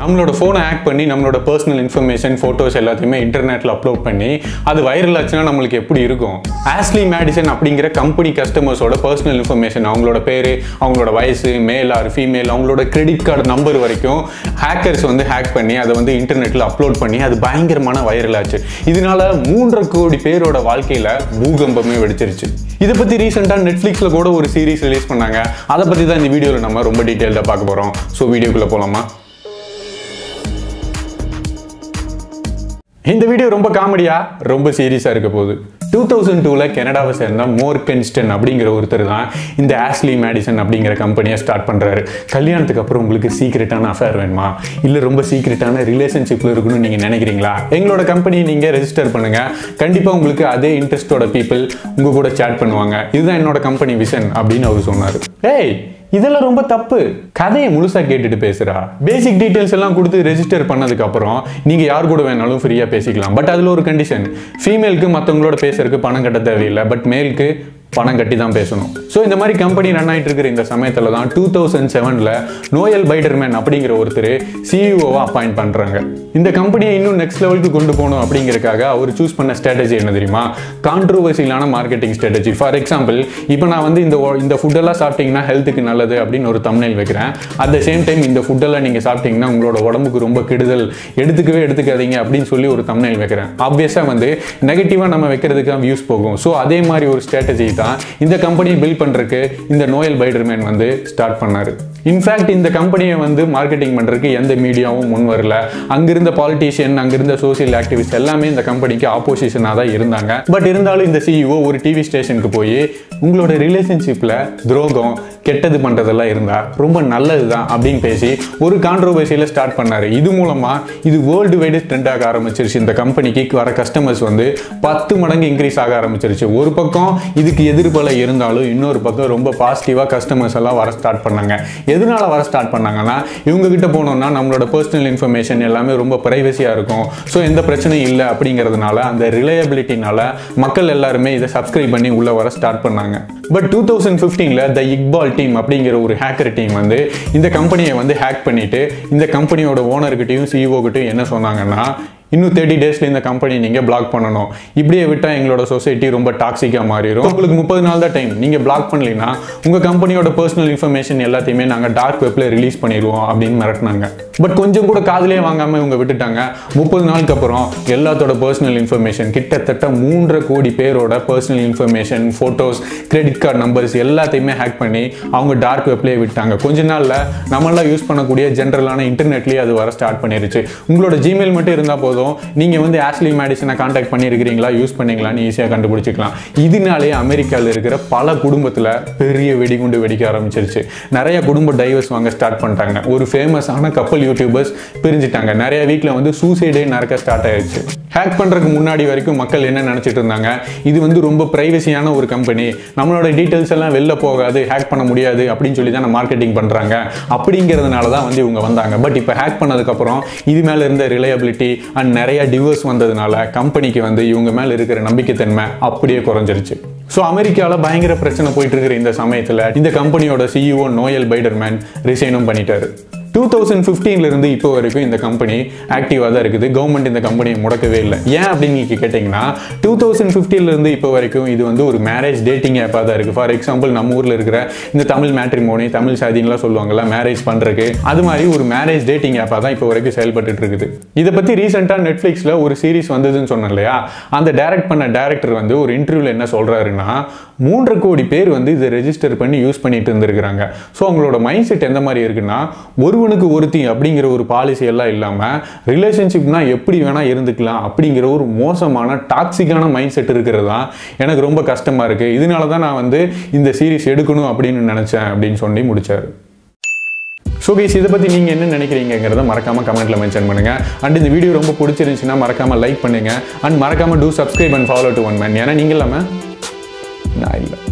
நம்மளோட ஃபோனை ஹேக் பண்ணி நம்மளோட பர்சனல் இன்ஃபர்மேஷன் ஃபோட்டோஸ் எல்லாத்தையுமே இன்டர்நெட்டில் அப்லோட் பண்ணி அது வைரல் ஆச்சுன்னா நம்மளுக்கு எப்படி இருக்கும் ஆஸ்லி மேடிசன் அப்படிங்கிற கம்பெனி கஸ்டமர்ஸோட பர்சனல் இன்ஃபர்மேஷன் அவங்களோட பேர் அவங்களோட வயசு மேல் ஆர் ஃபீமேல் அவங்களோட கிரெடிட் கார்டு நம்பர் வரைக்கும் ஹேக்கர்ஸ் வந்து ஹேக் பண்ணி அதை வந்து இன்டர்நெட்டில் அப்லோட் பண்ணி அது பயங்கரமான வைரல் ஆச்சு இதனால மூன்றரை கோடி பேரோட வாழ்க்கையில் பூகம்பமே வெடிச்சிருச்சு இதை பற்றி ரீசெண்டாக நெட்ஃப்ளிக்ஸில் கூட ஒரு சீரிஸ் ரிலீஸ் பண்ணாங்க அதை பற்றி தான் இந்த வீடியோவில் நம்ம ரொம்ப டீட்டெயில்டாக பார்க்க போகிறோம் ஸோ வீடியோக்குள்ளே போகலாமா இந்த வீடியோ ரொம்ப காமெடியா ரொம்ப சீரியஸாக இருக்க போகுது டூ தௌசண்ட் டூவில் கனடாவை சேர்ந்த மோர் பென்ஸ்டன் அப்படிங்கிற ஒருத்தர் தான் இந்த ஆஸ்லி மேடிசன் அப்படிங்கிற கம்பெனியை ஸ்டார்ட் பண்ணுறாரு கல்யாணத்துக்கு அப்புறம் உங்களுக்கு சீக்ரெட்டான அஃபேர் வேணுமா இல்லை ரொம்ப சீக்ரெட்டான ரிலேஷன்ஷிப்பில் இருக்கணும்னு நீங்கள் நினைக்கிறீங்களா எங்களோட கம்பெனியை நீங்கள் ரெஜிஸ்டர் பண்ணுங்கள் கண்டிப்பாக உங்களுக்கு அதே இன்ட்ரெஸ்டோட பீப்புள் உங்கள் கூட சேட் பண்ணுவாங்க இதுதான் என்னோட கம்பெனி விஷன் அப்படின்னு அவர் சொன்னார் ஏய் இதெல்லாம் ரொம்ப தப்பு கதையை முழுசா கேட்டுட்டு பேசுறா பேசிக் டீடைல்ஸ் எல்லாம் கொடுத்து ரெஜிஸ்டர் பண்ணதுக்கு அப்புறம் நீங்க யார் கூட வேணாலும் ஃப்ரீயா பேசிக்கலாம் பட் அதுல ஒரு கண்டிஷன் ஃபீமேலுக்கு மற்றவங்களோட பேசுறதுக்கு பணம் கட்ட தேவையில்லை பட் மேலுக்கு பணம் கட்டி தான் பேசணும் ஸோ இந்த மாதிரி கம்பெனி ரன் ஆகிட்டு இருக்கிற இந்த சமயத்தில் தான் டூ தௌசண்ட் செவனில் நோயல் பைடர்மேன் அப்படிங்கிற ஒருத்தர் சிஇஓவை அப்பாயிண்ட் பண்ணுறாங்க இந்த கம்பெனியை இன்னும் நெக்ஸ்ட் லெவலுக்கு கொண்டு போகணும் அப்படிங்கிறதுக்காக அவர் சூஸ் பண்ண ஸ்ட்ராட்டஜி என்ன தெரியுமா கான்ட்ரோவர்சியலான மார்க்கெட்டிங் ஸ்ட்ராட்டஜி ஃபார் எக்ஸாம்பிள் இப்போ நான் வந்து இந்த இந்த ஃபுட்டெல்லாம் சாப்பிட்டீங்கன்னா ஹெல்த்துக்கு நல்லது அப்படின்னு ஒரு தம்னைல் வைக்கிறேன் அட் த சேம் டைம் இந்த ஃபுட்டெல்லாம் நீங்கள் சாப்பிட்டீங்கன்னா உங்களோட உடம்புக்கு ரொம்ப கெடுதல் எடுத்துக்கவே எடுத்துக்காதீங்க அப்படின்னு சொல்லி ஒரு தம்னைல் வைக்கிறேன் ஆப்வியஸாக வந்து நெகட்டிவாக நம்ம வைக்கிறதுக்கு வியூஸ் போகும் ஸோ அதே மாதிரி ஒரு ஸ்ட்ராட்டஜி தான் இந்த கம்பெனியை பில்ட் பண்ணுறதுக்கு இந்த நோயல் பைடர்மேன் வந்து ஸ்டார்ட் பண்ணார் இன்ஃபேக்ட் இந்த கம்பெனியை வந்து மார்க்கெட்டிங் பண்ணுறதுக்கு எந்த மீடியாவும் முன் வரல அங்கிருந்த பாலிட்டிஷியன் அங்கிருந்த சோசியல் ஆக்டிவிஸ்ட் எல்லாமே இந்த கம்பெனிக்கு ஆப்போசிஷனாக தான் இருந்தாங்க பட் இருந்தாலும் இந்த சிஇஓ ஒரு டிவி ஸ்டேஷனுக்கு போய் உங்களோட ரிலேஷன்ஷிப்பில் துரோகம் கெட்டது பண்ணுறதெல்லாம் இருந்தா ரொம்ப நல்லது தான் அப்படின்னு பேசி ஒரு கான்ட்ரோவர்சியில் ஸ்டார்ட் பண்ணார் இது மூலமாக இது வேர்ல்டு வைடு ட்ரெண்ட் ஆக ஆரம்பிச்சிருச்சு இந்த கம்பெனிக்கு வர கஸ்டமர்ஸ் வந்து பத்து மடங்கு இன்க்ரீஸ் ஆக ஆரம்பிச்சிருச்சு ஒரு பக்கம் இதுக்கு எதிர்ப்பலை இருந்தாலும் இன்னொரு பக்கம் ரொம்ப பாசிட்டிவாக கஸ்டமர்ஸ் எல்லாம் வர ஸ்டார்ட் பண்ணாங்க எதனால வர ஸ்டார்ட் பண்ணாங்கன்னா இவங்க கிட்ட போனோம்னா நம்மளோட பர்சனல் இன்ஃபர்மேஷன் எல்லாமே ரொம்ப ப்ரைவசியாக இருக்கும் ஸோ எந்த பிரச்சனையும் இல்லை அப்படிங்கிறதுனால அந்த ரிலையபிலிட்டினால மக்கள் எல்லாருமே இதை சப்ஸ்கிரைப் பண்ணி உள்ளே வர ஸ்டார்ட் பண்ணாங்க பட் டூ தௌசண்ட் ஃபிஃப்டீனில் த இக்பால் டீம் அப்படிங்கிற ஒரு ஹேக்கர் டீம் வந்து இந்த கம்பெனியை வந்து ஹேக் பண்ணிட்டு இந்த கம்பெனியோட ஓனர்கிட்டையும் சிஇஓ கிட்டையும் என்ன சொன்னாங்கன்னா இன்னும் தேர்ட்டி டேஸில் இந்த கம்பெனி நீங்கள் பிளாக் பண்ணணும் இப்படியே விட்டால் எங்களோட சொசைட்டி ரொம்ப டாக்ஸிக்காக மாறிடும் உங்களுக்கு முப்பது நாள் தான் டைம் நீங்கள் பிளாக் பண்ணலைன்னா உங்கள் கம்பெனியோட பர்சனல் இன்ஃபர்மேஷன் எல்லாத்தையுமே நாங்கள் டார்க் வெப்பில் ரிலீஸ் பண்ணிடுவோம் அப்படின்னு மிரட்டினாங்க பட் கொஞ்சம் கூட காதலே வாங்காமல் இவங்க விட்டுட்டாங்க முப்பது நாளுக்கு அப்புறம் எல்லாத்தோட பர்சனல் இன்ஃபர்மேஷன் கிட்டத்தட்ட மூன்றரை கோடி பேரோட personal information photos credit card numbers எல்லாத்தையுமே ஹேக் பண்ணி அவங்க டார்க் வெப்லேயே விட்டாங்க கொஞ்ச நாளில் நம்மளாம் யூஸ் பண்ணக்கூடிய ஜென்ரலான இன்டர்நெட்லேயே அது வர ஸ்டார்ட் பண்ணிருச்சு உங்களோட ஜிமெயில் மட்டும் இருந்தால் போதும் நீங்கள் வந்து ஆஸ்லி மேடிசனை காண்டாக்ட் பண்ணியிருக்கிறீங்களா யூஸ் பண்ணீங்களான்னு ஈஸியாக கண்டுபிடிச்சிக்கலாம் இதனாலே அமெரிக்காவில் இருக்கிற பல குடும்பத்தில் பெரிய வெடிகுண்டு வெடிக்க ஆரம்பிச்சிருச்சு நிறைய குடும்ப டைவர்ஸ் வாங்க ஸ்டார்ட் பண்ணிட்டாங்க ஒரு ஃபேமஸான கப்பல் யூடியூபர்ஸ் பிரிஞ்சுட்டாங்க நிறைய வீட்டில் வந்து சூசைடே நடக்க ஸ்டார்ட் ஆயிடுச்சு ஹேக் பண்ணுறதுக்கு முன்னாடி வரைக்கும் மக்கள் என்ன நினச்சிட்டு இருந்தாங்க இது வந்து ரொம்ப ப்ரைவசியான ஒரு கம்பெனி நம்மளோட டீட்டெயில்ஸ் எல்லாம் வெளில போகாது ஹேக் பண்ண முடியாது அப்படின்னு சொல்லி தான் மார்க்கெட்டிங் பண்ணுறாங்க அப்படிங்கிறதுனால தான் வந்து இவங்க வந்தாங்க பட் இப்போ ஹேக் பண்ணதுக்கப்புறம் இது மேலே இருந்த ரிலையபிலிட்டி அண்ட் நிறைய டிவோர்ஸ் வந்ததுனால கம்பெனிக்கு வந்து இவங்க மேலே இருக்கிற நம்பிக்கைத்தன்மை அப்படியே குறைஞ்சிருச்சு ஸோ அமெரிக்காவில் பயங்கர பிரச்சனை போயிட்டு இருக்கிற இந்த சமயத்தில் இந்த கம்பெனியோட சிஇஓ நோயல் பைடர்மேன் ரிசைனும் பண்ணிட்டாரு டூ தௌசண்ட் ஃபிஃப்டீன்லேருந்து இப்போ வரைக்கும் இந்த கம்பெனி ஆக்டிவாக தான் இருக்குது கவர்மெண்ட் இந்த கம்பெனியை முடக்கவே இல்லை ஏன் அப்படின்னு நீங்கள் கேட்டிங்கன்னா டூ தௌசண்ட் ஃபிஃப்டீன்லேருந்து இப்போ வரைக்கும் இது வந்து ஒரு மேரேஜ் டேட்டிங் ஆப்பாக தான் இருக்குது ஃபார் எக்ஸாம்பிள் நம்ம ஊரில் இருக்கிற இந்த தமிழ் மேட்ரிமோனி தமிழ் சாதின்லாம் சொல்லுவாங்கல்ல மேரேஜ் பண்ணுறதுக்கு அது மாதிரி ஒரு மேரேஜ் டேட்டிங் ஆப்பாக தான் இப்போ வரைக்கும் செயல்பட்டு இருக்குது இதை பற்றி ரீசெண்டாக நெட்ஃப்ளிக்ஸில் ஒரு சீரிஸ் வந்ததுன்னு சொன்னேன் இல்லையா அந்த டைரக்ட் பண்ண டேரக்டர் வந்து ஒரு இன்டர்வியூவில் என்ன சொல்கிறாருன்னா மூன்று கோடி பேர் வந்து இதை ரெஜிஸ்டர் பண்ணி யூஸ் பண்ணிட்டு இருந்திருக்கிறாங்க ஸோ அவங்களோட மைண்ட் செட் எந்த மாதிரி இருக்குன்னா ஒருவனுக்கு ஒருத்தி அப்படிங்கிற ஒரு பாலிசி எல்லாம் இல்லாமல் ரிலேஷன்ஷிப்னா எப்படி வேணால் இருந்துக்கலாம் அப்படிங்கிற ஒரு மோசமான டாக்ஸிக்கான மைண்ட் செட் இருக்கிறது தான் எனக்கு ரொம்ப கஷ்டமாக இருக்குது இதனால தான் நான் வந்து இந்த சீரிஸ் எடுக்கணும் அப்படின்னு நினச்சேன் அப்படின்னு சொல்லி முடிச்சார் ஸோ கைஸ் இதை பற்றி நீங்கள் என்ன நினைக்கிறீங்கிறத மறக்காமல் கமெண்ட்டில் மென்ஷன் பண்ணுங்கள் அண்ட் இந்த வீடியோ ரொம்ப பிடிச்சிருந்துச்சுன்னா மறக்காமல் லைக் பண்ணுங்கள் அண்ட் மறக்காமல் do subscribe and follow to one man ஏன்னா நீங்கள் இல்லாமல் நான் இல்லை